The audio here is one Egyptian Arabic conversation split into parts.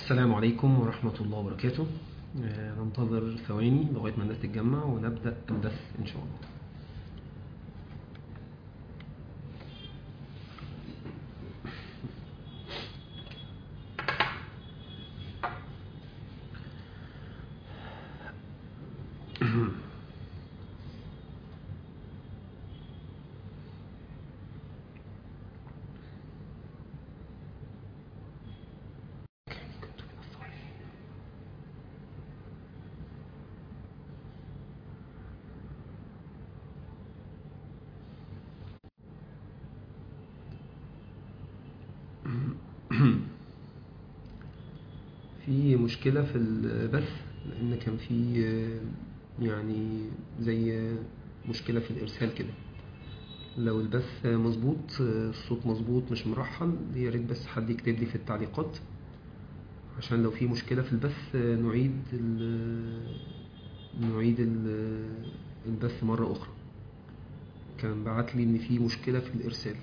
السلام عليكم ورحمة الله وبركاته آه، ننتظر ثواني لغاية ما الناس تتجمع ونبدأ البث إن شاء الله في مشكلة في البث لأن كان في آه، يعني زي آه، مشكلة في الإرسال كده لو البث مظبوط آه، الصوت مظبوط مش مرحل يا ريت بس حد يكتب لي في التعليقات عشان لو في مشكلة في البث آه، نعيد ال- نعيد ال- البث مرة أخرى كان بعت لي إن في مشكلة في الإرسال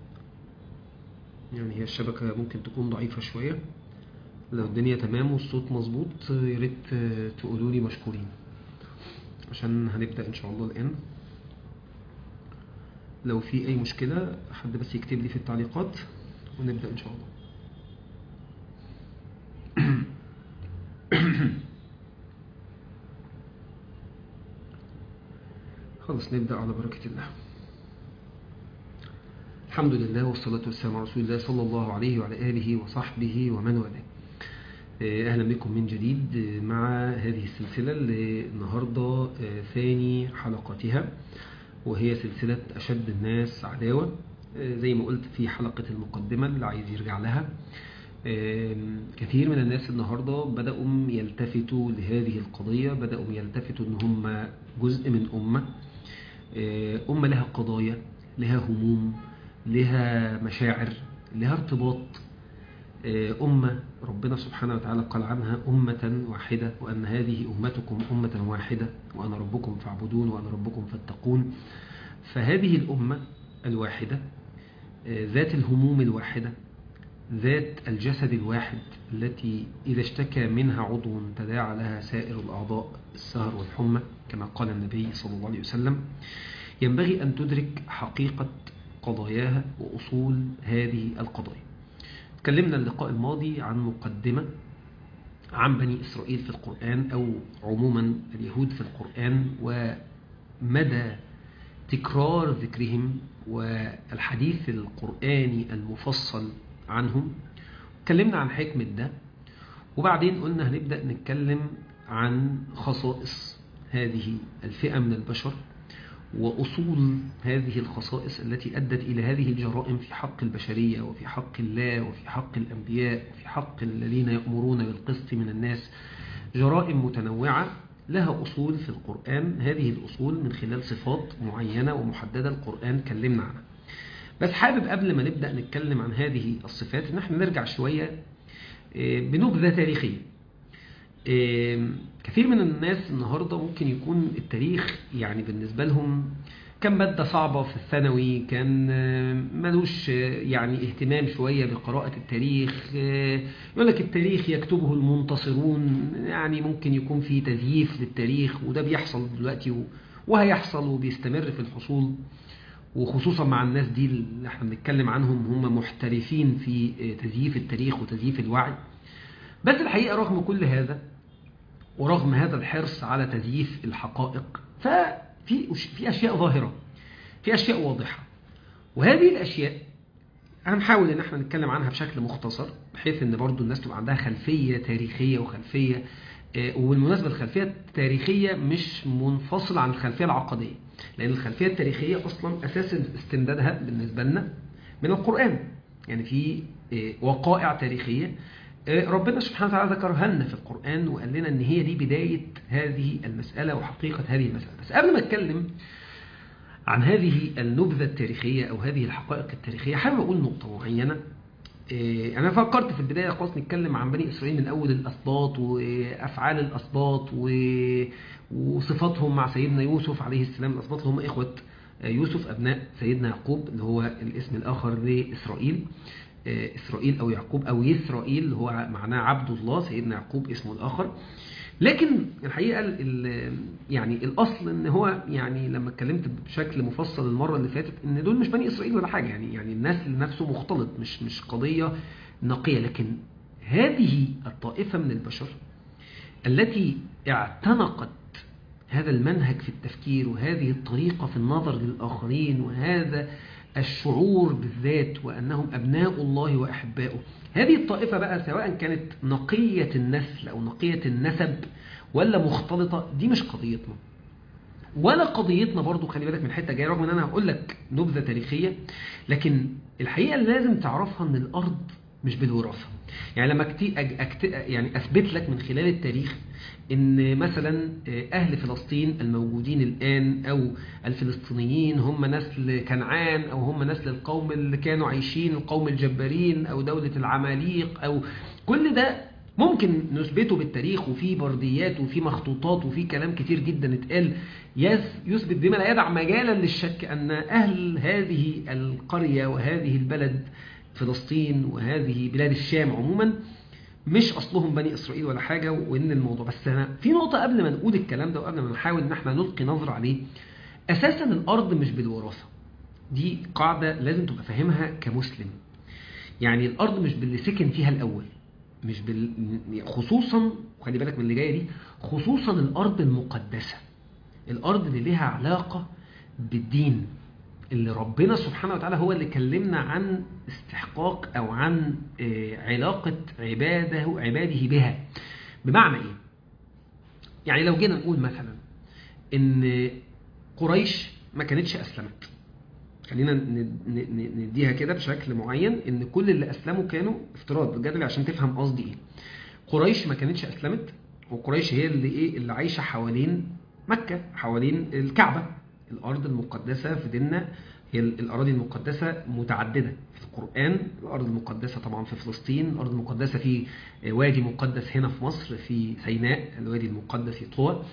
يعني هي الشبكة ممكن تكون ضعيفة شوية لو الدنيا تمام والصوت مظبوط يا ريت تقولوا لي مشكورين عشان هنبدأ إن شاء الله الآن لو في أي مشكلة حد بس يكتب لي في التعليقات ونبدأ إن شاء الله خلاص نبدأ على بركة الله الحمد لله والصلاة والسلام على رسول الله صلى الله عليه وعلى آله وصحبه ومن والاه آه، أهلا بكم من جديد آه، مع هذه السلسلة اللي النهاردة آه، ثاني حلقاتها وهي سلسلة أشد الناس عداوة آه، زي ما قلت في حلقة المقدمة اللي عايز يرجع لها آم، كثير من الناس النهاردة بدأوا يلتفتوا لهذه القضية بدأوا يلتفتوا أن هم جزء من أمة آه، أمة لها قضايا لها هموم لها مشاعر لها ارتباط آه، أمة ربنا سبحانه وتعالى قال عنها أمة واحدة وأن هذه أمتكم أمة واحدة وأنا ربكم فاعبدون وأنا ربكم فاتقون فهذه الأمة الواحدة آه، ذات الهموم الواحدة ذات الجسد الواحد التي إذا اشتكى منها عضو تداعى لها سائر الأعضاء السهر والحمى كما قال النبي صلى الله عليه وسلم ينبغي أن تدرك حقيقة قضاياها وأصول هذه القضايا تكلمنا اللقاء الماضي عن مقدمة عن بني إسرائيل في القرآن أو عموما اليهود في القرآن ومدى تكرار ذكرهم والحديث القرآني المفصل عنهم تكلمنا عن حكمة ده وبعدين قلنا هنبدأ نتكلم عن خصائص هذه الفئة من البشر وأصول هذه الخصائص التي أدت إلى هذه الجرائم في حق البشرية وفي حق الله وفي حق الأنبياء وفي حق الذين يأمرون بالقسط من الناس جرائم متنوعة لها أصول في القرآن هذه الأصول من خلال صفات معينة ومحددة القرآن كلمنا عنها بس حابب قبل ما نبدأ نتكلم عن هذه الصفات ان احنا نرجع شوية آه، بنبذة تاريخية آه، كثير من الناس النهاردة ممكن يكون التاريخ يعني بالنسبة لهم كان مادة صعبة في الثانوي كان آه، ملوش آه، يعني اهتمام شوية بقراءة التاريخ آه، يقول لك التاريخ يكتبه المنتصرون يعني ممكن يكون في تزييف للتاريخ وده بيحصل دلوقتي و- وهيحصل وبيستمر في الحصول وخصوصا مع الناس دي اللي احنا بنتكلم عنهم هم محترفين في آه، تزييف التاريخ وتزييف الوعي بس الحقيقة رغم كل هذا ورغم هذا الحرص على تزييف الحقائق ففي في أشياء ظاهرة في أشياء واضحة وهذه الأشياء هنحاول ان احنا نتكلم عنها بشكل مختصر بحيث ان برضو الناس تبقى عندها خلفية تاريخية وخلفية آه، وبالمناسبة الخلفية التاريخية مش منفصلة عن الخلفية العقدية لأن الخلفية التاريخية أصلا أساس استمدادها بالنسبة لنا من القرآن يعني في آه، وقائع تاريخية آه، ربنا سبحانه وتعالى ذكرها لنا في القرآن وقال لنا ان هي دي بداية هذه المسألة وحقيقة هذه المسألة بس قبل ما اتكلم عن هذه النبذة التاريخية أو هذه الحقائق التاريخية حابب أقول نقطة معينة إيه، أنا فكرت في البداية خلاص نتكلم عن بني إسرائيل من أول الأسباط وأفعال الأسباط و- وصفاتهم مع سيدنا يوسف عليه السلام الأسباط اللي هم إخوة يوسف أبناء سيدنا يعقوب اللي هو الاسم الآخر لإسرائيل إسرائيل أو يعقوب أو يسرائيل هو معناه عبد الله سيدنا يعقوب اسمه الآخر لكن الحقيقة ال يعني الأصل إن هو يعني لما اتكلمت بشكل مفصل المرة اللي فاتت إن دول مش بني إسرائيل ولا حاجة يعني يعني النسل نفسه مختلط مش مش قضية نقية لكن هذه الطائفة من البشر التي اعتنقت هذا المنهج في التفكير وهذه الطريقة في النظر للآخرين وهذا الشعور بالذات وأنهم أبناء الله وأحباؤه هذه الطائفة بقى سواء كانت نقية النسل أو نقية النسب ولا مختلطة دي مش قضيتنا ولا قضيتنا برضو خلي بالك من حتة جاية رغم ان انا هقول لك نبذة تاريخية لكن الحقيقة اللي لازم تعرفها ان الارض مش بالوراثة يعني لما أكتي أكت... يعني اثبت لك من خلال التاريخ ان مثلا اهل فلسطين الموجودين الان او الفلسطينيين هم نسل كنعان او هم نسل القوم اللي كانوا عايشين القوم الجبارين او دولة العماليق او كل ده ممكن نثبته بالتاريخ وفي برديات وفي مخطوطات وفي كلام كتير جدا اتقال يثبت بما لا يدع مجالا للشك ان اهل هذه القرية وهذه البلد فلسطين وهذه بلاد الشام عموما مش اصلهم بني اسرائيل ولا حاجه وان الموضوع بس أنا في نقطه قبل ما نقول الكلام ده وقبل ما نحاول ان احنا نلقي نظره عليه اساسا الارض مش بالوراثه دي قاعده لازم تبقى فاهمها كمسلم يعني الارض مش باللي سكن فيها الاول مش بال... خصوصا خلي بالك من اللي جايه دي خصوصا الارض المقدسه الارض اللي ليها علاقه بالدين اللي ربنا سبحانه وتعالى هو اللي كلمنا عن استحقاق او عن علاقة عباده عباده بها بمعنى ايه يعني لو جينا نقول مثلا ان قريش ما كانتش اسلمت خلينا نديها كده بشكل معين ان كل اللي اسلموا كانوا افتراض بجد عشان تفهم قصدي ايه قريش ما كانتش اسلمت وقريش هي اللي ايه اللي عايشه حوالين مكه حوالين الكعبه الأرض المقدسة في ديننا هي الأراضي المقدسة متعددة في القرآن الأرض المقدسة طبعا في فلسطين الأرض المقدسة في وادي مقدس هنا في مصر في سيناء الوادي المقدس في طوى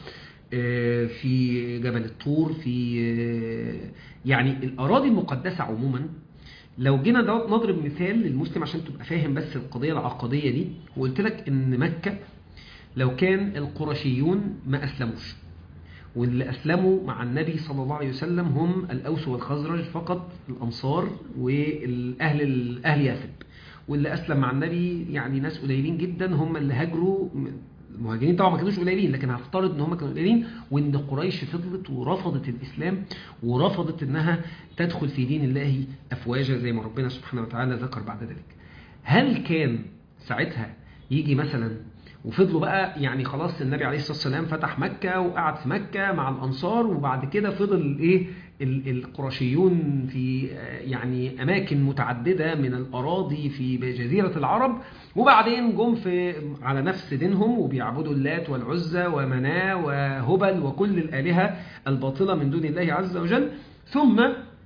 في جبل الطور في يعني الأراضي المقدسة عموما لو جينا نضرب مثال للمسلم عشان تبقى فاهم بس القضية العقدية دي وقلت لك إن مكة لو كان القرشيون ما أسلموش واللي أسلموا مع النبي صلى الله عليه وسلم هم الأوس والخزرج فقط الأنصار والأهل أهل يثرب واللي أسلم مع النبي يعني ناس قليلين جدا هم اللي هاجروا المهاجرين طبعا ما كانوش قليلين لكن هفترض ان هم كانوا قليلين وان قريش فضلت ورفضت الاسلام ورفضت انها تدخل في دين الله افواجا زي ما ربنا سبحانه وتعالى ذكر بعد ذلك. هل كان ساعتها يجي مثلا وفضلوا بقى يعني خلاص النبي عليه الصلاه والسلام فتح مكه وقعد في مكه مع الانصار وبعد كده فضل ايه القرشيون في يعني اماكن متعدده من الاراضي في جزيره العرب وبعدين جم في على نفس دينهم وبيعبدوا اللات والعزى ومناه وهبل وكل الالهه الباطله من دون الله عز وجل ثم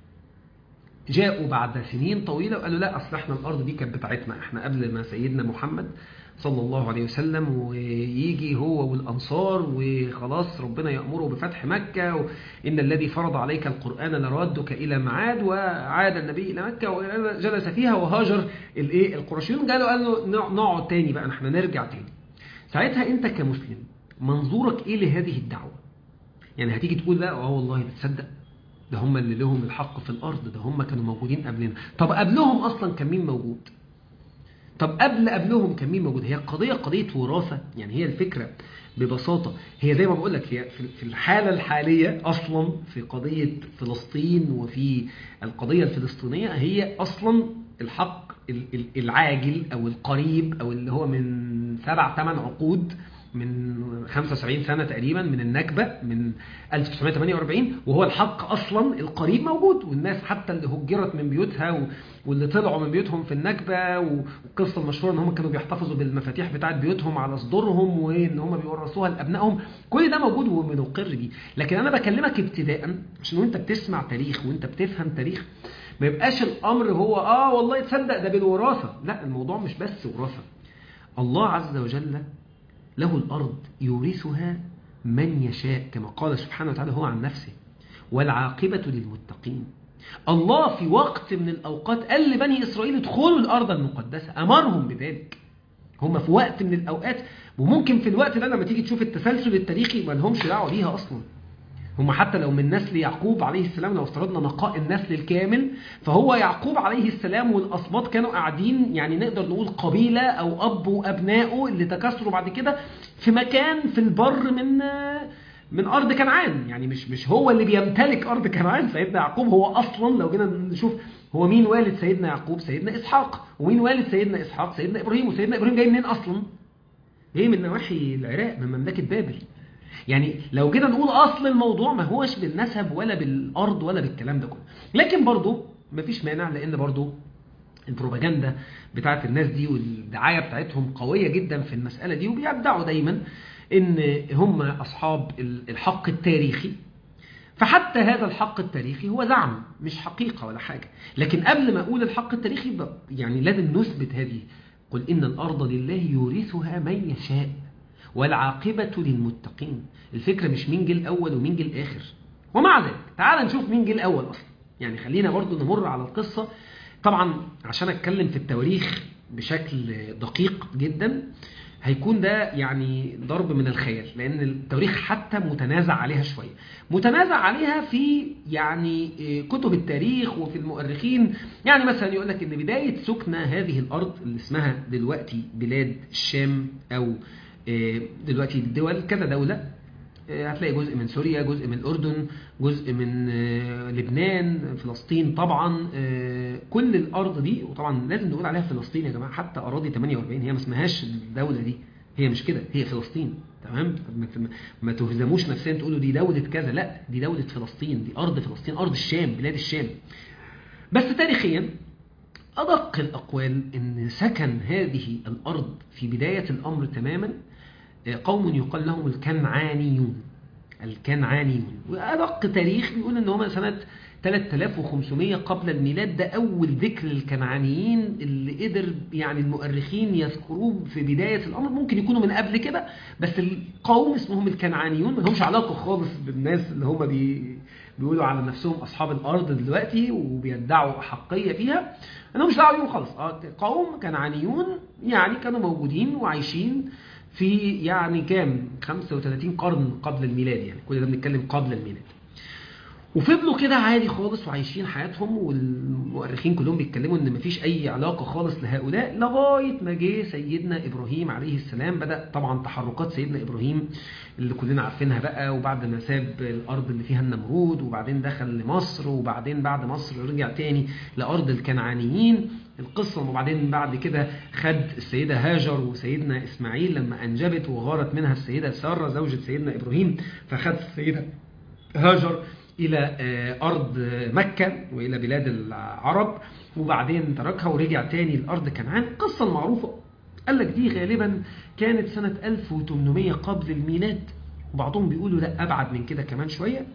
جاءوا بعد سنين طويله وقالوا لا اصل احنا الارض دي كانت بتاعتنا احنا قبل ما سيدنا محمد صلى الله عليه وسلم ويجي هو والأنصار وخلاص ربنا يأمره بفتح مكة وإن الذي فرض عليك القرآن لرادك إلى معاد وعاد النبي إلى مكة وجلس فيها وهاجر الإيه القرشيون قالوا قالوا نقعد تاني بقى احنا نرجع تاني ساعتها أنت كمسلم منظورك إيه لهذه الدعوة يعني هتيجي تقول لا اه والله بتصدق ده هم اللي لهم الحق في الأرض ده هم كانوا موجودين قبلنا طب قبلهم أصلا كان مين موجود طب قبل قبلهم كان مين موجود هي القضية قضية وراثة يعني هي الفكرة ببساطة هي زي ما بقول لك هي في الحالة الحالية أصلا في قضية فلسطين وفي القضية الفلسطينية هي أصلا الحق العاجل أو القريب أو اللي هو من سبع ثمان عقود من 75 سنة تقريبا من النكبة من 1948 وهو الحق أصلا القريب موجود والناس حتى اللي هجرت من بيوتها واللي طلعوا من بيوتهم في النكبة والقصة المشهورة ان هم كانوا بيحتفظوا بالمفاتيح بتاعت بيوتهم على صدورهم وان هم بيورثوها لأبنائهم كل ده موجود وبنقر بيه لكن أنا بكلمك ابتداء عشان وانت بتسمع تاريخ وانت بتفهم تاريخ ما يبقاش الأمر هو آه والله تصدق ده بالوراثة لا الموضوع مش بس وراثة الله عز وجل له الأرض يورثها من يشاء كما قال سبحانه وتعالى هو عن نفسه والعاقبة للمتقين الله في وقت من الأوقات قال لبني إسرائيل ادخلوا الأرض المقدسة أمرهم بذلك هم في وقت من الأوقات وممكن في الوقت ده لما تيجي تشوف التسلسل التاريخي ما لهمش دعوة بيها أصلا هم حتى لو من نسل يعقوب عليه السلام لو افترضنا نقاء النسل الكامل فهو يعقوب عليه السلام والأسباط كانوا قاعدين يعني نقدر نقول قبيلة أو أب وأبنائه اللي تكاثروا بعد كده في مكان في البر من من أرض كنعان يعني مش مش هو اللي بيمتلك أرض كنعان سيدنا يعقوب هو أصلا لو جينا نشوف هو مين والد سيدنا يعقوب سيدنا إسحاق ومين والد سيدنا إسحاق سيدنا إبراهيم وسيدنا إبراهيم جاي منين أصلا جاي من نواحي العراق من مملكة بابل يعني لو جينا نقول اصل الموضوع ما هوش بالنسب ولا بالارض ولا بالكلام ده كله لكن برضو مفيش مانع لان برضو البروباجندا بتاعت الناس دي والدعايه بتاعتهم قويه جدا في المساله دي وبيدعوا دايما ان هم اصحاب الحق التاريخي فحتى هذا الحق التاريخي هو زعم مش حقيقه ولا حاجه لكن قبل ما اقول الحق التاريخي يعني لازم نثبت هذه قل ان الارض لله يورثها من يشاء والعاقبة للمتقين الفكرة مش مين جه الأول ومين جه الآخر ومع ذلك تعال نشوف مين جه الأول أصلا يعني خلينا برضو نمر على القصة طبعا عشان أتكلم في التواريخ بشكل دقيق جدا هيكون ده يعني ضرب من الخيال لأن التواريخ حتى متنازع عليها شوية متنازع عليها في يعني كتب التاريخ وفي المؤرخين يعني مثلا يقول لك إن بداية سكنة هذه الأرض اللي اسمها دلوقتي بلاد الشام أو دلوقتي الدول كذا دولة هتلاقي جزء من سوريا جزء من الأردن جزء من لبنان فلسطين طبعا كل الأرض دي وطبعا لازم نقول عليها فلسطين يا جماعة حتى أراضي 48 هي ما اسمهاش الدولة دي هي مش كده هي فلسطين تمام ما تهزموش نفسيا تقولوا دي دولة كذا لا دي دولة فلسطين دي أرض فلسطين أرض الشام بلاد الشام بس تاريخيا أدق الأقوال أن سكن هذه الأرض في بداية الأمر تماما قوم يقال لهم الكنعانيون الكنعانيون وأدق تاريخ بيقول أن هم سنة 3500 قبل الميلاد ده أول ذكر للكنعانيين اللي قدر يعني المؤرخين يذكروه في بداية الأمر ممكن يكونوا من قبل كده بس القوم اسمهم الكنعانيون ما لهمش علاقة خالص بالناس اللي هم بي بيقولوا على نفسهم أصحاب الأرض دلوقتي وبيدعوا أحقية فيها أنا مش دعوة بيهم خالص قوم كنعانيون يعني كانوا موجودين وعايشين في يعني كام 35 قرن قبل الميلاد يعني كل ده بنتكلم قبل الميلاد وفضلوا كده عادي خالص وعايشين حياتهم والمؤرخين كلهم بيتكلموا ان مفيش اي علاقه خالص لهؤلاء لغايه ما جه سيدنا ابراهيم عليه السلام بدا طبعا تحركات سيدنا ابراهيم اللي كلنا عارفينها بقى وبعد ما ساب الارض اللي فيها النمرود وبعدين دخل لمصر وبعدين بعد مصر رجع تاني لارض الكنعانيين القصة وبعدين بعد كده خد السيدة هاجر وسيدنا إسماعيل لما أنجبت وغارت منها السيدة سارة زوجة سيدنا إبراهيم فخد السيدة هاجر إلى أرض مكة وإلى بلاد العرب وبعدين تركها ورجع تاني لأرض كنعان القصة المعروفة قال لك دي غالبا كانت سنة 1800 قبل الميلاد وبعضهم بيقولوا لا أبعد من كده كمان شوية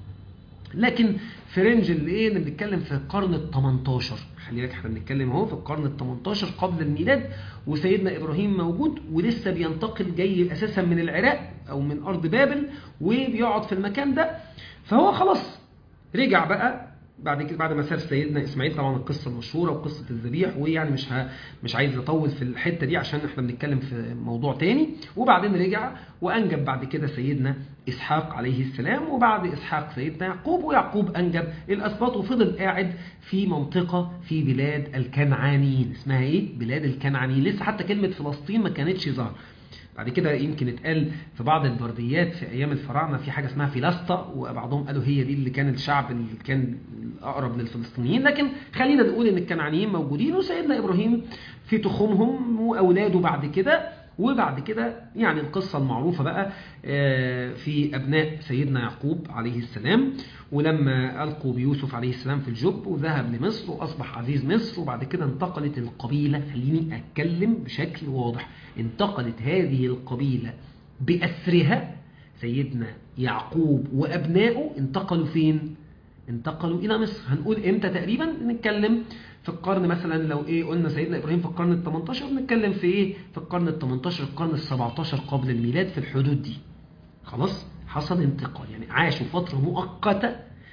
لكن في رينج اللي ايه اللي بنتكلم في القرن ال 18 خلي بالك احنا بنتكلم اهو في القرن ال 18 قبل الميلاد وسيدنا ابراهيم موجود ولسه بينتقل جاي اساسا من العراق او من ارض بابل وبيقعد في المكان ده فهو خلاص رجع بقى بعد كده بعد ما ساب سيدنا اسماعيل طبعا القصه المشهوره وقصه الذبيح ويعني مش ها مش عايز اطول في الحته دي عشان احنا بنتكلم في موضوع تاني وبعدين رجع وانجب بعد كده سيدنا اسحاق عليه السلام وبعد اسحاق سيدنا يعقوب ويعقوب انجب الاسباط وفضل قاعد في منطقه في بلاد الكنعانيين اسمها ايه بلاد الكنعانيين لسه حتى كلمه فلسطين ما كانتش ظاهره بعد كده يمكن اتقال في بعض البرديات في ايام الفراعنه في حاجه اسمها فيلاسطا وبعضهم قالوا هي دي اللي كان الشعب اللي كان اقرب للفلسطينيين لكن خلينا نقول ان الكنعانيين موجودين وسيدنا ابراهيم في تخومهم واولاده بعد كده وبعد كده يعني القصة المعروفة بقى في أبناء سيدنا يعقوب عليه السلام ولما ألقوا بيوسف عليه السلام في الجب وذهب لمصر وأصبح عزيز مصر وبعد كده انتقلت القبيلة خليني أتكلم بشكل واضح انتقلت هذه القبيلة بأسرها سيدنا يعقوب وأبنائه انتقلوا فين؟ انتقلوا إلى مصر هنقول إمتى تقريبا نتكلم في القرن مثلا لو ايه قلنا سيدنا ابراهيم في القرن ال 18 نتكلم في ايه في القرن ال 18 القرن ال 17 قبل الميلاد في الحدود دي خلاص حصل انتقال يعني عاشوا فترة مؤقتة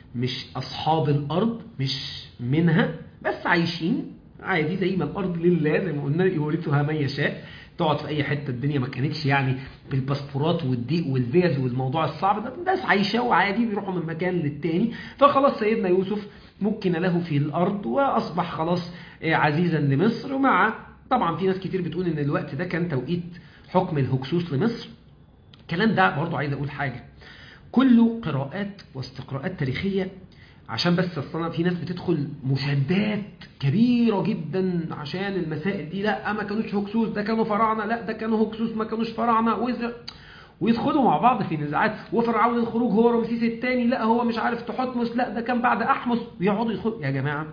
مش اصحاب الارض مش منها بس عايشين عادي زي ما الارض لله زي ما قلنا يورثها من يشاء تقعد في اي حته الدنيا ما كانتش يعني بالباسبورات والضيق والفيز والموضوع الصعب ده ناس عايشه وعادي بيروحوا من مكان للتاني فخلاص سيدنا يوسف مكن له في الارض واصبح خلاص عزيزا لمصر مع طبعا في ناس كتير بتقول ان الوقت ده كان توقيت حكم الهكسوس لمصر الكلام ده برضو عايز اقول حاجه كله قراءات واستقراءات تاريخيه عشان بس اصلا في ناس بتدخل مشادات كبيره جدا عشان المسائل دي لا ما كانوش هكسوس ده كانوا فراعنه لا ده كانوا هكسوس ما كانوش فراعنه وإذا ويدخلوا مع بعض في نزاعات وفرعون الخروج هو رمسيس الثاني لا هو مش عارف تحتمس لا ده كان بعد احمس ويقعدوا يدخلوا يا جماعه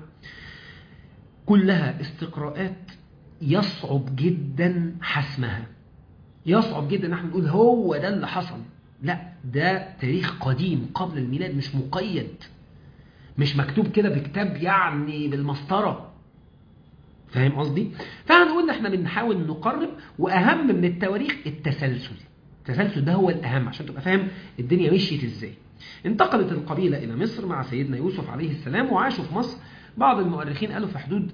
كلها استقراءات يصعب جدا حسمها يصعب جدا ان احنا نقول هو ده اللي حصل لا ده تاريخ قديم قبل الميلاد مش مقيد مش مكتوب كده بكتاب يعني بالمسطره فاهم قصدي فهنقول احنا بنحاول نقرب واهم من التواريخ التسلسل التسلسل ده هو الاهم عشان تبقى فاهم الدنيا مشيت ازاي انتقلت القبيله الى مصر مع سيدنا يوسف عليه السلام وعاشوا في مصر بعض المؤرخين قالوا في حدود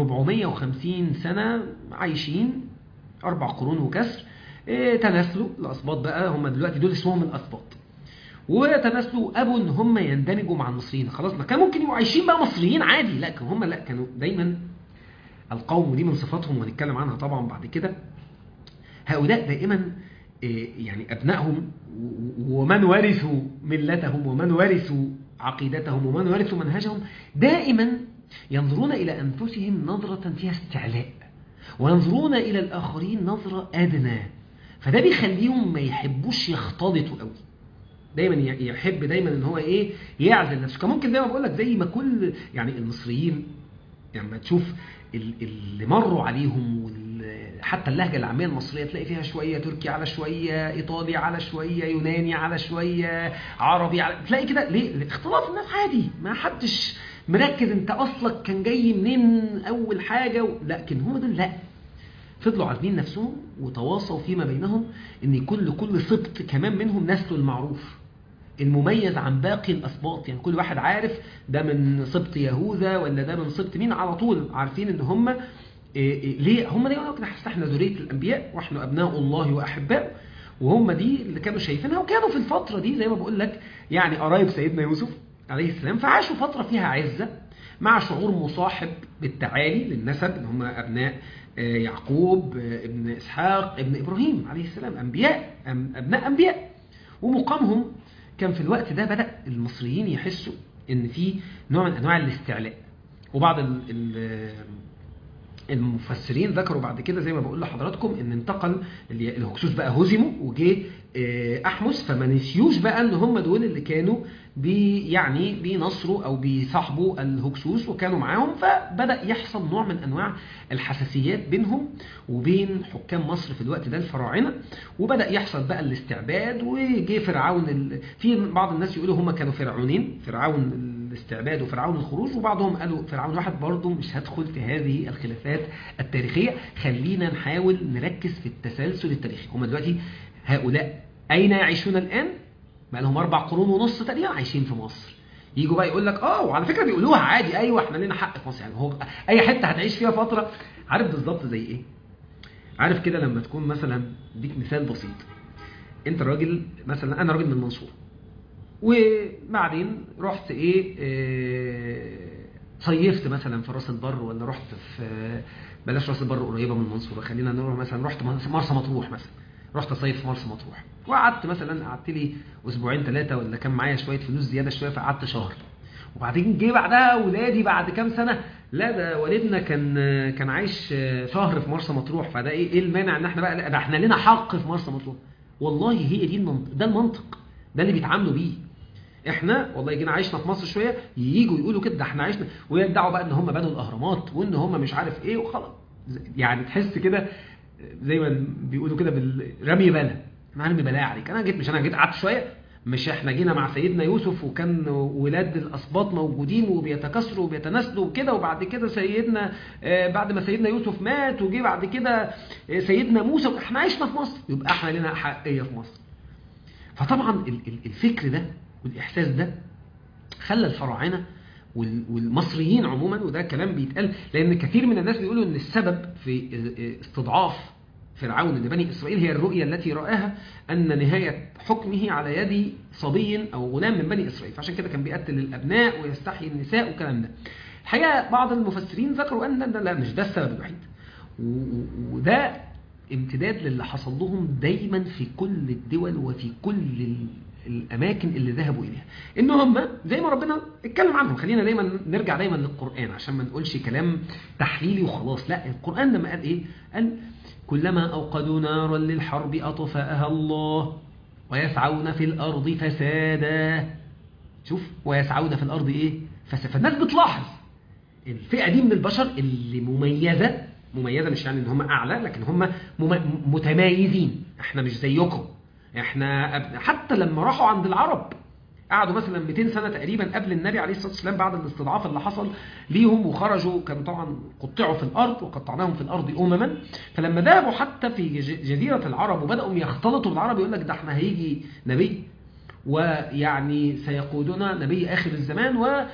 450 سنه عايشين اربع قرون وكسر اه تناسلوا الاسباط بقى هم دلوقتي دول اسمهم الاسباط وتناسلوا ابوا ان هم يندمجوا مع المصريين خلاص ما كان ممكن يبقوا عايشين بقى مصريين عادي لا هم لا كانوا دايما القوم ودي من صفاتهم وهنتكلم عنها طبعا بعد كده هؤلاء دائما يعني ابنائهم ومن ورثوا ملتهم ومن ورثوا عقيدتهم ومن ورثوا منهجهم دائما ينظرون الى انفسهم نظره فيها استعلاء وينظرون الى الاخرين نظره ادنى فده بيخليهم ما يحبوش يختلطوا قوي دايما يحب دايما ان هو ايه يعزل نفسه كان ممكن زي ما بقول لك زي ما كل يعني المصريين لما يعني تشوف اللي مروا عليهم حتى اللهجه العاميه المصريه تلاقي فيها شويه تركي على شويه ايطالي على شويه يوناني على شويه عربي على تلاقي كده ليه اختلاط الناس عادي ما حدش مركز انت اصلك كان جاي منين اول حاجه و... لكن هم دول لا فضلوا عازمين نفسهم وتواصوا فيما بينهم ان يكون لكل سبط كمان منهم نسله المعروف المميز عن باقي الاسباط يعني كل واحد عارف ده من سبط يهوذا ولا ده من سبط مين على طول عارفين ان هم إيه إيه ليه هم دايما كده احنا ذريه الانبياء واحنا ابناء الله واحباؤه وهم دي اللي كانوا شايفينها وكانوا في الفتره دي زي ما بقول لك يعني قرايب سيدنا يوسف عليه السلام فعاشوا فتره فيها عزه مع شعور مصاحب بالتعالي للنسب ان هم ابناء يعقوب ابن اسحاق ابن ابراهيم عليه السلام انبياء ابناء انبياء ومقامهم كان في الوقت ده بدا المصريين يحسوا ان في نوع من انواع الاستعلاء وبعض المفسرين ذكروا بعد كده زي ما بقول لحضراتكم ان انتقل الهكسوس بقى هزموا وجه احمس فما نسيوش بقى ان هم دول اللي كانوا بي يعني بينصروا او بيصاحبوا الهكسوس وكانوا معاهم فبدا يحصل نوع من انواع الحساسيات بينهم وبين حكام مصر في الوقت ده الفراعنه وبدا يحصل بقى الاستعباد وجه فرعون ال... في بعض الناس يقولوا هم كانوا فرعونين فرعون الاستعباد وفرعون الخروج وبعضهم قالوا فرعون واحد برضه مش هدخل في هذه الخلافات التاريخيه خلينا نحاول نركز في التسلسل التاريخي هم دلوقتي هؤلاء اين يعيشون الان بقى لهم اربع قرون ونص تقريبا عايشين في مصر يجوا بقى يقول لك اه وعلى فكره بيقولوها عادي ايوه احنا لنا حق في مصر يعني هو اي حته هتعيش فيها فتره عارف بالظبط زي ايه عارف كده لما تكون مثلا اديك مثال بسيط انت راجل مثلا انا راجل من المنصوره وبعدين رحت ايه, إيه صيفت مثلا في راس البر ولا رحت في بلاش راس البر قريبه من المنصوره خلينا نروح مثلا رحت مرسى مطروح مثلا رحت صيف في مرسى مطروح وقعدت مثلا قعدت لي اسبوعين ثلاثه ولا كان معايا شويه فلوس زياده شويه فقعدت شهر وبعدين جه بعدها ولادي بعد كام سنه لا ده والدنا كان كان عايش شهر في مرسى مطروح فده ايه ايه المانع ان احنا بقى لا ده احنا لنا حق في مرسى مطروح والله هي دي المنطق ده المنطق ده اللي بيتعاملوا بيه احنا والله جينا عايشنا في مصر شويه ييجوا يقولوا كده ده احنا عشنا ويدعوا بقى ان هم بنوا الاهرامات وان هم مش عارف ايه وخلاص يعني تحس كده زي ما بيقولوا كده بالرمي بلا انا هرمي بلاء عليك انا جيت مش انا جيت قعدت شويه مش احنا جينا مع سيدنا يوسف وكان ولاد الاسباط موجودين وبيتكاثروا وبيتناسلوا وكده وبعد كده سيدنا بعد ما سيدنا يوسف مات وجي بعد كده سيدنا موسى احنا عشنا في مصر يبقى احنا لنا حقيه في مصر فطبعا الفكر ده والاحساس ده خلى الفراعنه وال- والمصريين عموما وده كلام بيتقال لان كثير من الناس بيقولوا ان السبب في استضعاف فرعون لبني اسرائيل هي الرؤيه التي راها ان نهايه حكمه على يد صبي او غلام من بني اسرائيل فعشان كده كان بيقتل الابناء ويستحيي النساء والكلام ده الحقيقه بعض المفسرين ذكروا ان ده لا مش ده السبب الوحيد و- و- وده امتداد للي حصل لهم دايما في كل الدول وفي كل ال- الاماكن اللي ذهبوا اليها ان هم زي ما ربنا اتكلم عنهم خلينا دايما نرجع دايما للقران عشان ما نقولش كلام تحليلي وخلاص لا القران لما قال ايه قال كلما اوقدوا نارا للحرب اطفاها الله ويسعون في الارض فسادا شوف ويسعون في الارض ايه فسادا فالناس بتلاحظ الفئه دي من البشر اللي مميزه مميزه مش يعني ان هم اعلى لكن هم مم- متميزين احنا مش زيكم احنا أب- حتى لما راحوا عند العرب قعدوا مثلا 200 سنه تقريبا قبل النبي عليه الصلاه والسلام بعد الاستضعاف اللي حصل ليهم وخرجوا كانوا طبعا قطعوا في الارض وقطعناهم في الارض امما فلما ذهبوا حتى في جز- جزيره العرب وبداوا يختلطوا بالعرب يقول لك ده احنا هيجي نبي ويعني سيقودنا نبي اخر الزمان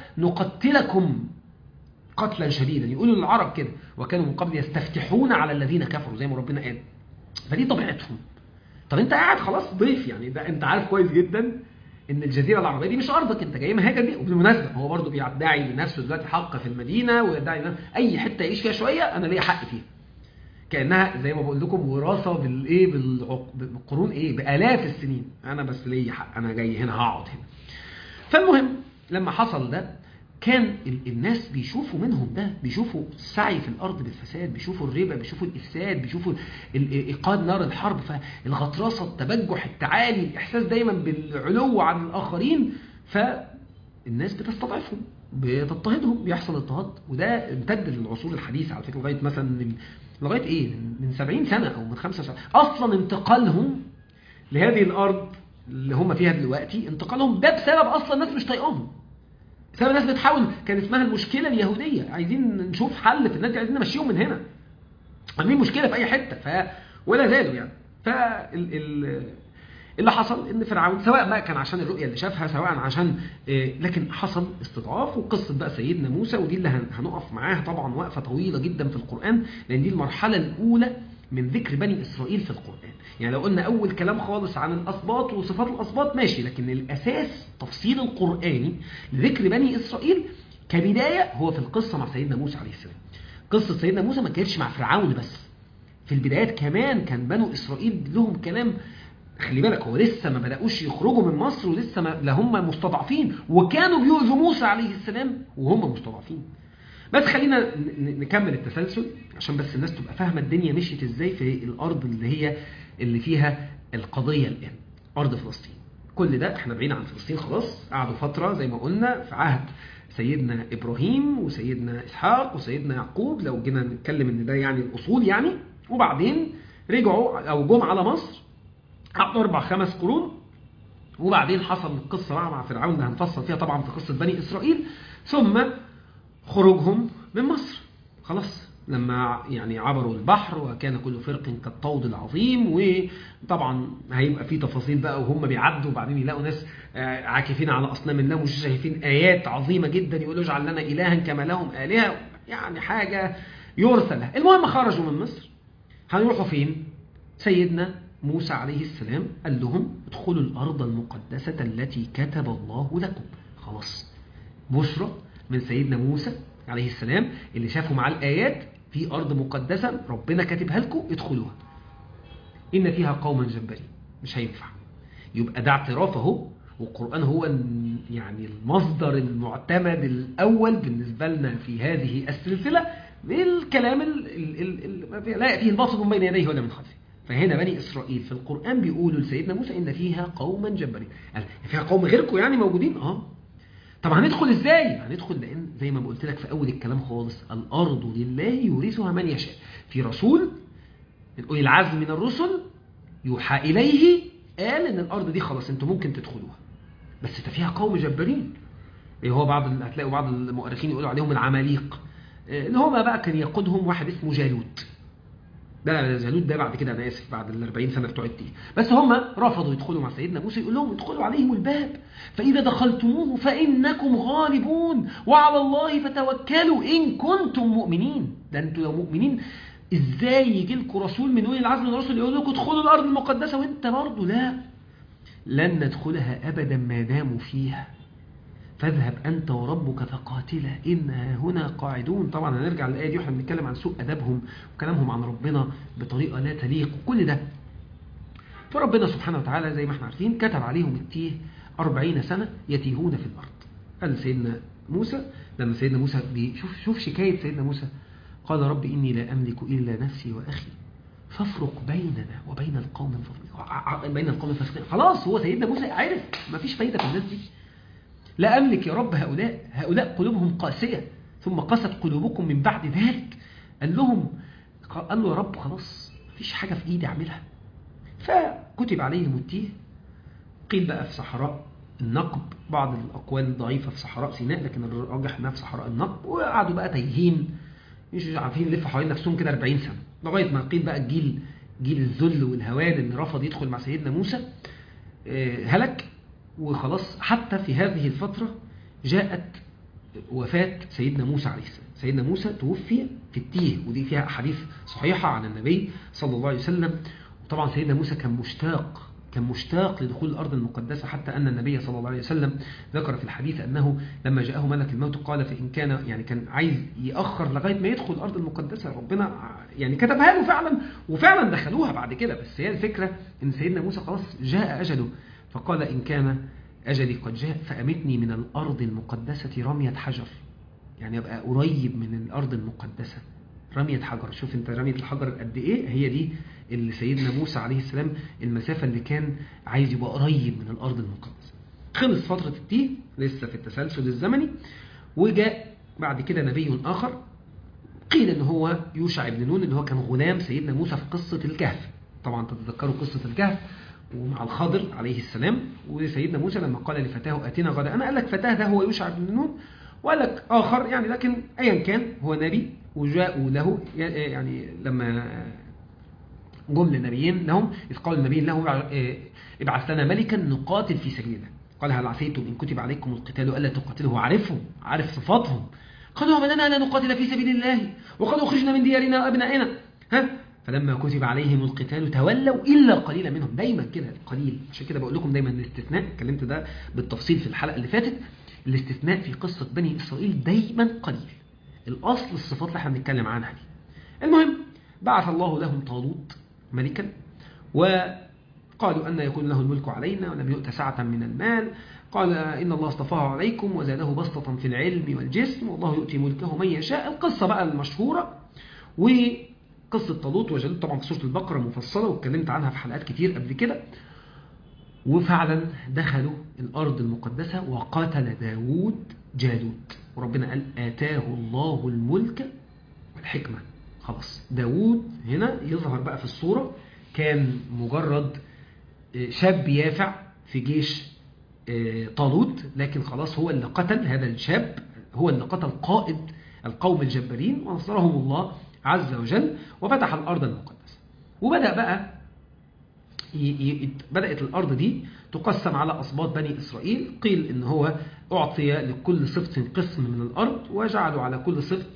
ونقتلكم قتلا شديدا يقولوا للعرب كده وكانوا من قبل يستفتحون على الذين كفروا زي ما ربنا قال فدي طبيعتهم طب انت قاعد خلاص ضيف يعني ده انت عارف كويس جدا ان الجزيره العربيه دي مش ارضك انت جاي مهاجر دي وبالمناسبه هو برضه بيدعي لنفسه دلوقتي حق في المدينه ويدعي لنفسه اي حته يعيش فيها شويه انا ليا حق فيها كانها زي ما بقول لكم وراثه بالايه بالعق- بالقرون ايه بالاف السنين انا بس ليا حق انا جاي هنا هقعد هنا فالمهم لما حصل ده كان ال- الناس بيشوفوا منهم ده بيشوفوا السعي في الارض بالفساد بيشوفوا الربا بيشوفوا الافساد بيشوفوا ال- ايقاد نار الحرب فالغطرسه التبجح التعالي الاحساس دايما بالعلو عن الاخرين فالناس بتستضعفهم بتضطهدهم بيحصل اضطهاد وده امتد للعصور الحديثه على فكره لغايه مثلا من لغايه ايه من- من 70 سنه او من 75 اصلا انتقالهم لهذه الارض اللي هم فيها دلوقتي انتقالهم ده بسبب اصلا الناس مش طايقاهم بسبب الناس بتحاول كان اسمها المشكله اليهوديه عايزين نشوف حل في الناس دي عايزين نمشيهم من هنا عاملين مشكله في اي حته ف ولا زالوا يعني فال ال... اللي حصل ان فرعون سواء بقى كان عشان الرؤيه اللي شافها سواء عشان إيه، لكن حصل استضعاف وقصه بقى سيدنا موسى ودي اللي هن- هنقف معاها طبعا وقفه طويله جدا في القران لان دي المرحله الاولى من ذكر بني اسرائيل في القران يعني لو قلنا اول كلام خالص عن الاسباط وصفات الاسباط ماشي لكن الاساس تفصيل القراني لذكر بني اسرائيل كبدايه هو في القصه مع سيدنا موسى عليه السلام قصه سيدنا موسى ما كانتش مع فرعون بس في البدايات كمان كان بنو اسرائيل لهم كلام خلي بالك هو لسه ما بداوش يخرجوا من مصر ولسه ما لا هم مستضعفين وكانوا بيؤذوا موسى عليه السلام وهم مستضعفين بس خلينا ن- ن- نكمل التسلسل عشان بس الناس تبقى فاهمه الدنيا مشيت ازاي في الارض اللي هي اللي فيها القضيه الان ارض فلسطين كل ده احنا بعيد عن فلسطين خلاص قعدوا فتره زي ما قلنا في عهد سيدنا ابراهيم وسيدنا اسحاق وسيدنا يعقوب لو جينا نتكلم ان ده يعني الاصول يعني وبعدين رجعوا او جم على مصر قعدوا اربع خمس قرون وبعدين حصل القصه بقى مع فرعون اللي هنفصل فيها طبعا في قصه بني اسرائيل ثم خروجهم من مصر خلاص لما يعني عبروا البحر وكان كل فرق كالطود العظيم وطبعا هيبقى في تفاصيل بقى وهم بيعدوا وبعدين يلاقوا ناس آه، عاكفين على اصنام الله مش شايفين ايات عظيمه جدا يقولوا اجعل لنا الها كما لهم الهه يعني حاجه يرثى لها المهم خرجوا من مصر هنروحوا فين سيدنا موسى عليه السلام قال لهم ادخلوا الارض المقدسه التي كتب الله لكم خلاص بشرى من سيدنا موسى عليه السلام اللي شافوا معاه الآيات في أرض مقدسة ربنا كاتبها لكم ادخلوها إن فيها قوما جبارين مش هينفع يبقى ده اعتراف اهو والقرآن هو ال- يعني المصدر المعتمد الأول بالنسبة لنا في هذه السلسلة بالكلام ال- ال- ال- ال- ما فيه- لا يأتيه الباطل من بين يديه ولا من خلفه فهنا بني إسرائيل في القرآن بيقولوا لسيدنا موسى إن فيها قوما جبارين قال فيها قوم غيركم يعني موجودين اه طب هندخل ازاي هندخل لان زي ما قلت لك في اول الكلام خالص الارض لله يورثها من يشاء في رسول من اولي العزم من الرسل يوحى اليه قال ان الارض دي خلاص انتوا ممكن تدخلوها بس ده فيها قوم جبارين اللي هو بعض ال- هتلاقوا بعض المؤرخين يقولوا عليهم العماليق آه، اللي هما بقى كان يقودهم واحد اسمه جالوت ده جالوت ده بعد كده انا اسف بعد ال 40 سنه بتوع التيه بس هم رفضوا يدخلوا مع سيدنا موسى يقول لهم ادخلوا عليهم الباب فاذا دخلتموه فانكم غالبون وعلى الله فتوكلوا ان كنتم مؤمنين ده انتوا لو مؤمنين ازاي يجي لكم رسول من اولي العزم من الرسل يقول لكم ادخلوا الارض المقدسه وانت برضه لا لن ندخلها ابدا ما داموا فيها فاذهب أنت وربك فقاتلا إنا هنا قاعدون طبعا هنرجع للآية دي واحنا بنتكلم عن سوء أدبهم وكلامهم عن ربنا بطريقة لا تليق وكل ده فربنا سبحانه وتعالى زي ما احنا عارفين كتب عليهم التيه أربعين سنة يتيهون في الأرض قال سيدنا موسى لما سيدنا موسى بيشوف شوف شكاية سيدنا موسى قال رب إني لا أملك إلا نفسي وأخي فافرق بيننا وبين القوم الفاسقين بين القوم الفاسقين خلاص هو سيدنا موسى عرف مفيش فايدة في الناس دي لا أملك يا رب هؤلاء هؤلاء قلوبهم قاسية ثم قست قلوبكم من بعد ذلك قال لهم قال له يا رب خلاص مفيش حاجة في إيدي أعملها فكتب عليهم التيه قيل بقى في صحراء النقب بعض الأقوال ضعيفة في صحراء سيناء لكن الراجح أنها في صحراء النقب وقعدوا بقى تايهين مش عارفين يلفوا حوالين نفسهم كده 40 سنة لغاية ما قيل بقى الجيل جيل الذل والهوان اللي رفض يدخل مع سيدنا موسى هلك وخلاص حتى في هذه الفترة جاءت وفاة سيدنا موسى عليه السلام سيدنا موسى توفي في التيه ودي فيها أحاديث صحيحة عن النبي صلى الله عليه وسلم وطبعا سيدنا موسى كان مشتاق كان مشتاق لدخول الأرض المقدسة حتى أن النبي صلى الله عليه وسلم ذكر في الحديث أنه لما جاءه ملك الموت قال فإن كان يعني كان عايز يأخر لغاية ما يدخل الأرض المقدسة ربنا يعني كتبها له فعلا وفعلا دخلوها بعد كده بس هي الفكرة أن سيدنا موسى خلاص جاء أجله فقال إن كان أجلي قد جاء فأمتني من الأرض المقدسة رمية حجر يعني أبقى قريب من الأرض المقدسة رمية حجر شوف انت رمية الحجر قد ايه هي دي اللي سيدنا موسى عليه السلام المسافة اللي كان عايز يبقى قريب من الأرض المقدسة خلص فترة التيه لسه في التسلسل الزمني وجاء بعد كده نبي آخر قيل ان هو يوشع بن نون اللي هو كان غلام سيدنا موسى في قصة الكهف طبعا تتذكروا قصة الكهف ومع الخضر عليه السلام وسيدنا موسى لما قال لفتاه اتنا غدا انا قال لك فتاه ده هو يوشع بن نون وقال لك اخر يعني لكن ايا كان هو نبي وجاءوا له يعني لما جم للنبيين لهم اذ قال النبيين له ابعث لنا ملكا نقاتل في سبيل الله قال هل عسيتم ان كتب عليكم القتال الا تقاتلوا عارفهم عارف صفاتهم قالوا وما لنا لا نقاتل في سبيل الله وقد اخرجنا من ديارنا وابنائنا ها فلما كتب عليهم القتال تولوا إلا قليلا منهم دايما كده القليل عشان كده بقول لكم دايما الاستثناء اتكلمت ده بالتفصيل في الحلقة اللي فاتت الاستثناء في قصة بني إسرائيل دايما قليل الأصل الصفات اللي احنا بنتكلم عنها دي المهم بعث الله لهم طالوت ملكا وقالوا أن يكون له الملك علينا ولم يؤت سعة من المال قال إن الله اصطفاه عليكم وزاده بسطة في العلم والجسم والله يؤتي ملكه من يشاء القصة بقى المشهورة و قصة طالوت وجالوت طبعا في سورة البقرة مفصلة واتكلمت عنها في حلقات كتير قبل كده وفعلا دخلوا الأرض المقدسة وقاتل داود جالوت وربنا قال آتاه الله الملك والحكمة خلاص داود هنا يظهر بقى في الصورة كان مجرد شاب يافع في جيش طالوت لكن خلاص هو اللي قتل هذا الشاب هو اللي قتل قائد القوم الجبارين ونصرهم الله عز وجل وفتح الأرض المقدسة وبدأ بقى ي... ي... بدأت الأرض دي تقسم على أصباط بني إسرائيل قيل إن هو أعطي لكل سبط قسم من الأرض وجعلوا على كل سبط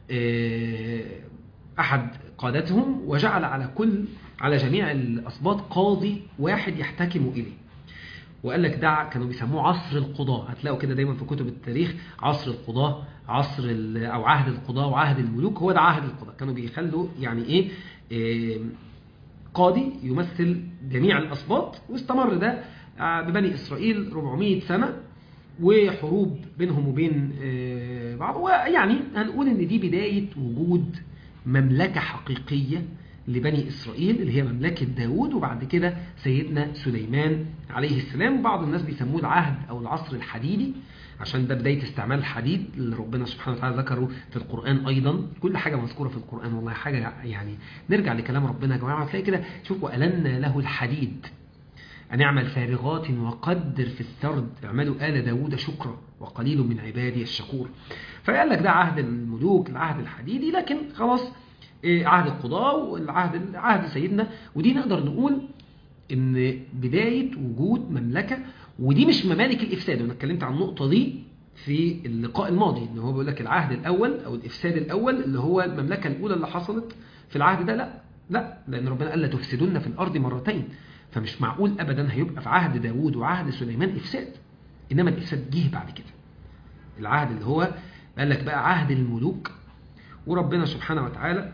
أحد قادتهم وجعل على كل على جميع الأصباط قاضي واحد يحتكم إليه وقال لك ده كانوا بيسموه عصر القضاء هتلاقوا كده دايما في كتب التاريخ عصر القضاء عصر او عهد القضاء وعهد الملوك هو ده عهد القضاء كانوا بيخلوا يعني ايه, إيه قاضي يمثل جميع الاسباط واستمر ده ببني اسرائيل 400 سنه وحروب بينهم وبين إيه بعض ويعني هنقول ان دي بدايه وجود مملكه حقيقيه لبني إسرائيل اللي هي مملكة داود وبعد كده سيدنا سليمان عليه السلام وبعض الناس بيسموه العهد أو العصر الحديدي عشان ده بداية استعمال الحديد اللي ربنا سبحانه وتعالى ذكره في القرآن أيضا كل حاجة مذكورة في القرآن والله حاجة يعني نرجع لكلام ربنا يا جماعة تلاقي كده شوفوا ألنا له الحديد أن اعمل فارغات وقدر في السرد اعملوا آل داود شكرا وقليل من عبادي الشكور فقال لك ده عهد الملوك العهد الحديدي لكن خلاص إيه عهد القضاء والعهد عهد سيدنا ودي نقدر نقول ان بدايه وجود مملكه ودي مش ممالك الافساد وانا اتكلمت عن النقطه دي في اللقاء الماضي ان هو بيقول لك العهد الاول او الافساد الاول اللي هو المملكه الاولى اللي حصلت في العهد ده لا لا لان ربنا قال لا تفسدن في الارض مرتين فمش معقول ابدا هيبقى في عهد داوود وعهد سليمان افساد انما الافساد جه بعد كده العهد اللي هو قال لك بقى عهد الملوك وربنا سبحانه وتعالى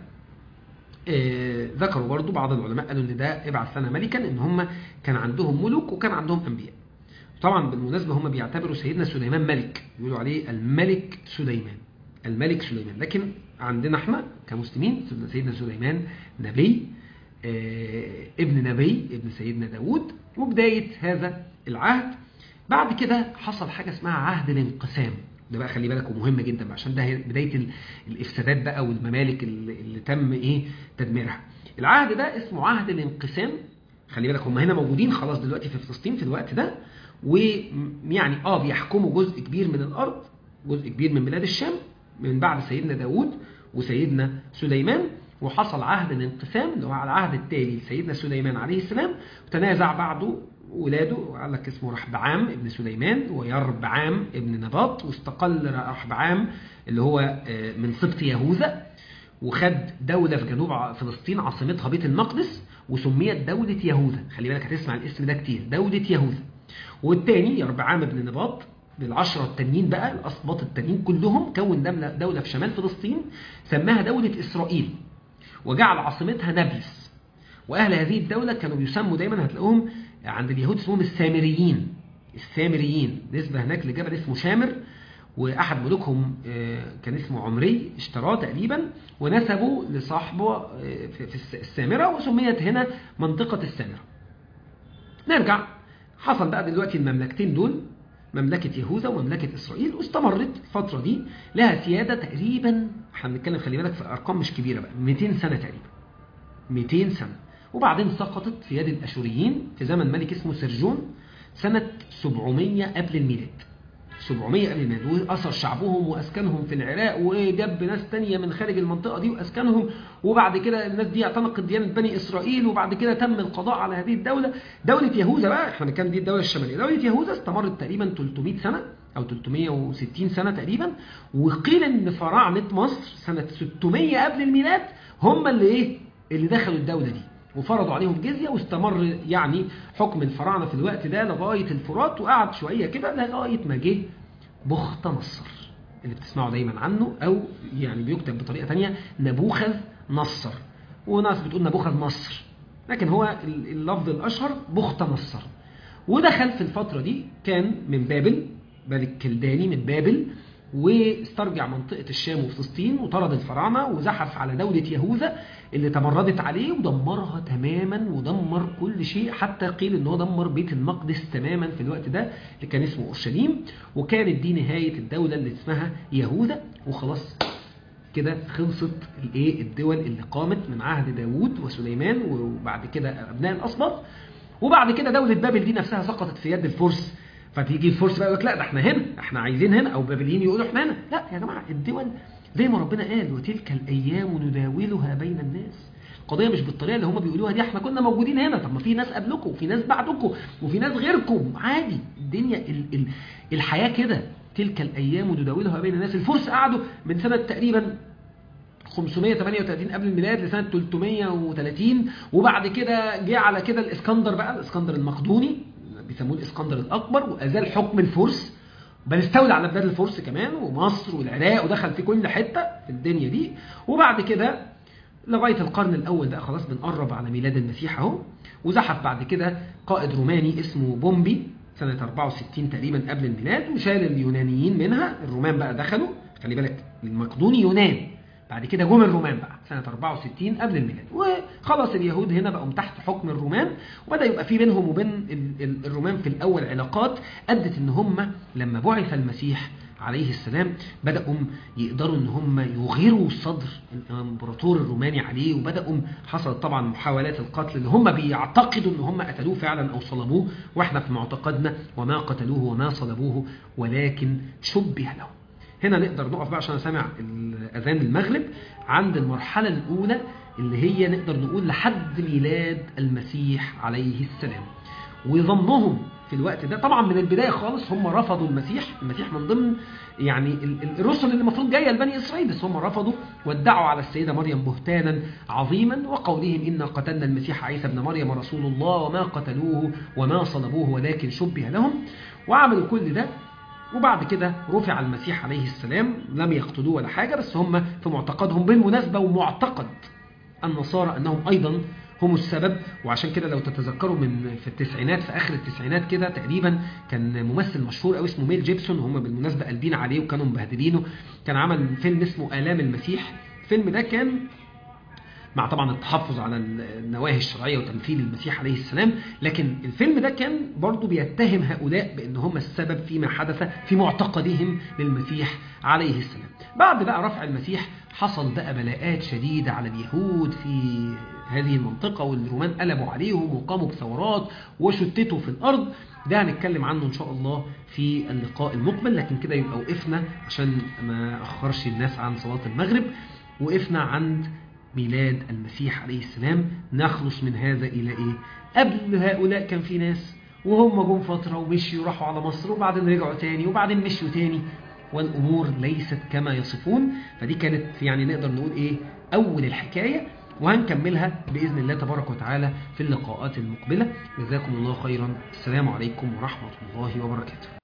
آه ذكروا برضو بعض العلماء قالوا ان ده ابعث لنا ملكا ان هم كان عندهم ملوك وكان عندهم انبياء طبعا بالمناسبة هم بيعتبروا سيدنا سليمان ملك يقولوا عليه الملك سليمان الملك سليمان لكن عندنا احنا كمسلمين سيدنا سليمان نبي آه ابن نبي ابن سيدنا داود وبداية هذا العهد بعد كده حصل حاجة اسمها عهد الانقسام ده بقى خلي بالك ومهم جدا عشان ده بداية الافسادات بقى والممالك اللي, اللي تم ايه تدميرها العهد ده اسمه عهد الانقسام خلي بالك هم هنا موجودين خلاص دلوقتي في فلسطين في الوقت ده ويعني اه بيحكموا جزء كبير من الارض جزء كبير من بلاد الشام من بعد سيدنا داود وسيدنا سليمان وحصل عهد الانقسام اللي هو على العهد التالي لسيدنا سليمان عليه السلام وتنازع بعده ولاده وقال لك اسمه رحبعام ابن سليمان ويربعام ابن نباط واستقل رحبعام اللي هو من سبط يهوذا وخد دولة في جنوب فلسطين عاصمتها بيت المقدس وسميت دولة يهوذا خلي بالك هتسمع الاسم ده كتير دولة يهوذا والتاني يربعام بن نباط بالعشرة التانيين بقى الأسباط التانيين كلهم كون دولة في شمال فلسطين سماها دولة إسرائيل وجعل عاصمتها نابلس وأهل هذه الدولة كانوا بيسموا دايما هتلاقوهم عند اليهود اسمهم السامريين السامريين نسبة هناك لجبل اسمه شامر وأحد ملوكهم كان اسمه عمري اشتراه تقريبا ونسبه لصاحبه في السامرة وسميت هنا منطقة السامرة نرجع حصل بقى دلوقتي المملكتين دول مملكة يهوذا ومملكة إسرائيل واستمرت الفترة دي لها سيادة تقريبا احنا بنتكلم خلي بالك في أرقام مش كبيرة بقى 200 سنة تقريبا 200 سنة وبعدين سقطت في يد الأشوريين في زمن ملك اسمه سرجون سنة 700 قبل الميلاد 700 قبل الميلاد وأثر شعبهم وأسكنهم في العراق وجاب ناس تانية من خارج المنطقة دي وأسكنهم وبعد كده الناس دي اعتنقت ديانة بني إسرائيل وبعد كده تم القضاء على هذه الدولة دولة يهوذا بقى احنا كان دي الدولة الشمالية دولة يهوذا استمرت تقريبا 300 سنة أو 360 سنة تقريبا وقيل إن فراعنة مصر سنة 600 قبل الميلاد هم اللي إيه اللي دخلوا الدولة دي وفرضوا عليهم جزية واستمر يعني حكم الفراعنة في الوقت ده لغاية الفرات وقعد شوية كده لغاية ما جه بخت نصر اللي بتسمعوا دايما عنه أو يعني بيكتب بطريقة تانية نبوخذ نصر وناس بتقول نبوخذ مصر لكن هو اللفظ الأشهر بخت نصر ودخل في الفترة دي كان من بابل ملك كلداني من بابل واسترجع منطقة الشام وفلسطين وطرد الفراعنة وزحف على دولة يهوذا اللي تمردت عليه ودمرها تماما ودمر كل شيء حتى قيل ان هو دمر بيت المقدس تماما في الوقت ده اللي كان اسمه اورشليم وكانت دي نهاية الدولة اللي اسمها يهوذا وخلاص كده خلصت الايه الدول اللي قامت من عهد داوود وسليمان وبعد كده ابناء الاسباط وبعد كده دولة بابل دي نفسها سقطت في يد الفرس فتيجي الفرس بقى يقول لك لا ده احنا هنا احنا عايزين هنا او بابليين يقولوا احنا هنا لا يا جماعه الدول زي ما ربنا قال وتلك الايام نداولها بين الناس القضيه مش بالطريقه اللي هم بيقولوها دي احنا كنا موجودين هنا طب ما في ناس قبلكم وفي ناس بعدكم وفي ناس غيركم عادي الدنيا ال ال الحياه كده تلك الايام نداولها بين الناس الفرس قعدوا من سنه تقريبا 538 قبل الميلاد لسنه 330 وبعد كده جه على كده الاسكندر بقى الاسكندر المقدوني بيسموه الاسكندر الاكبر وازال حكم الفرس بل استولى على بلاد الفرس كمان ومصر والعراق ودخل في كل حته في الدنيا دي وبعد كده لغايه القرن الاول بقى خلاص بنقرب على ميلاد المسيح اهو وزحف بعد كده قائد روماني اسمه بومبي سنه 64 تقريبا قبل الميلاد وشال اليونانيين منها الرومان بقى دخلوا خلي بالك المقدوني يونان بعد كده جم الرومان بقى سنة 64 قبل الميلاد وخلاص اليهود هنا بقوا تحت حكم الرومان وبدأ يبقى في بينهم وبين الرومان في الأول علاقات أدت إن هم لما بعث المسيح عليه السلام بدأوا يقدروا إن هم يغيروا صدر الإمبراطور الروماني عليه وبدأوا حصلت طبعا محاولات القتل اللي هم بيعتقدوا إن هم قتلوه فعلا أو صلبوه وإحنا في معتقدنا وما قتلوه وما صلبوه ولكن شبه لهم هنا نقدر نقف بقى عشان سامع اذان المغرب عند المرحله الاولى اللي هي نقدر نقول لحد ميلاد المسيح عليه السلام وظنهم في الوقت ده طبعا من البدايه خالص هم رفضوا المسيح المسيح من ضمن يعني ال- ال- الرسل اللي المفروض جايه لبني اسرائيل بس هم رفضوا وادعوا على السيده مريم بهتانا عظيما وقولهم انا قتلنا المسيح عيسى ابن مريم رسول الله وما قتلوه وما صلبوه ولكن شبه لهم وعملوا كل ده وبعد كده رفع المسيح عليه السلام لم يقتلوه ولا حاجه بس هم في معتقدهم بالمناسبه ومعتقد النصارى انهم ايضا هم السبب وعشان كده لو تتذكروا من في التسعينات في اخر التسعينات كده تقريبا كان ممثل مشهور قوي اسمه ميل جيبسون هم بالمناسبه قلبين عليه وكانوا مبهدلينه كان عمل فيلم اسمه الام المسيح الفيلم ده كان مع طبعا التحفظ على النواهي الشرعيه وتمثيل المسيح عليه السلام لكن الفيلم ده كان برضه بيتهم هؤلاء بان هم السبب فيما حدث في معتقدهم للمسيح عليه السلام بعد بقى رفع المسيح حصل بقى بلاءات شديده على اليهود في هذه المنطقه والرومان قلبوا عليهم وقاموا بثورات وشتتوا في الارض ده هنتكلم عنه ان شاء الله في اللقاء المقبل لكن كده يبقى وقفنا عشان ما اخرش الناس عن صلاه المغرب وقفنا عند ميلاد المسيح عليه السلام نخلص من هذا إلى إيه قبل هؤلاء كان في ناس وهم جم فترة ومشيوا راحوا على مصر وبعدين رجعوا تاني وبعدين مشيوا تاني والأمور ليست كما يصفون فدي كانت يعني نقدر نقول إيه أول الحكاية وهنكملها بإذن الله تبارك وتعالى في اللقاءات المقبلة جزاكم الله خيرا السلام عليكم ورحمة الله وبركاته